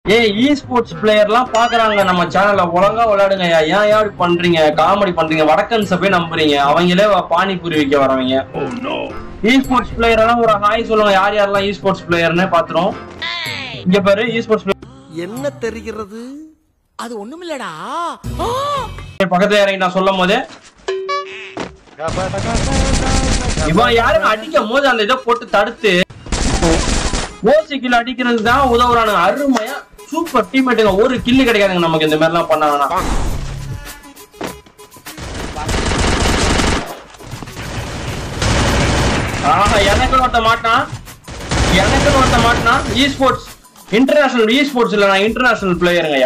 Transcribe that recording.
ஏய் இ ஸ்போர்ட்ஸ் பிளேயர்லாம் பாக்குறாங்க நம்ம சேனல்ல ஒழுங்கா விளையாடுங்க ஏன் ஏன் இப்படி பண்றீங்க காமெடி பண்றீங்க வடக்கன்ஸ போய் நம்புறீங்க அவங்களே பானிபூரி விற்க வரவங்க இ ஸ்போர்ட்ஸ் பிளேயர் எல்லாம் ஒரு ஹாய் சொல்லுங்க யார் யாரெல்லாம் இ ஸ்போர்ட்ஸ் பிளேயர்னு பாத்துரும் இங்க பாரு இ ஸ்போர்ட்ஸ் என்ன தெரிகிறது அது ஒண்ணுமில்லடா பக்கத்துல இறங்கி நான் சொல்லும் போதே இவன் யாருங்க அடிக்கும் போது அந்த இதை போட்டு தடுத்து ஓசிக்கில் அடிக்கிறது தான் உதவுறானுங்க அருமையா சூப்பர் டீம்மேட்டுங்க ஒரு கில்லு கிடைக்காதுங்க நமக்கு இந்த மாதிரிலாம் பண்ணாங்கன்னா ஆஹா எனக்கு ஒருத்த மாட்டான் எனக்கு ஒருத்த மாட்டான் esports international esports இல்ல நான் இன்டர்நேஷனல் பிளேயருங்க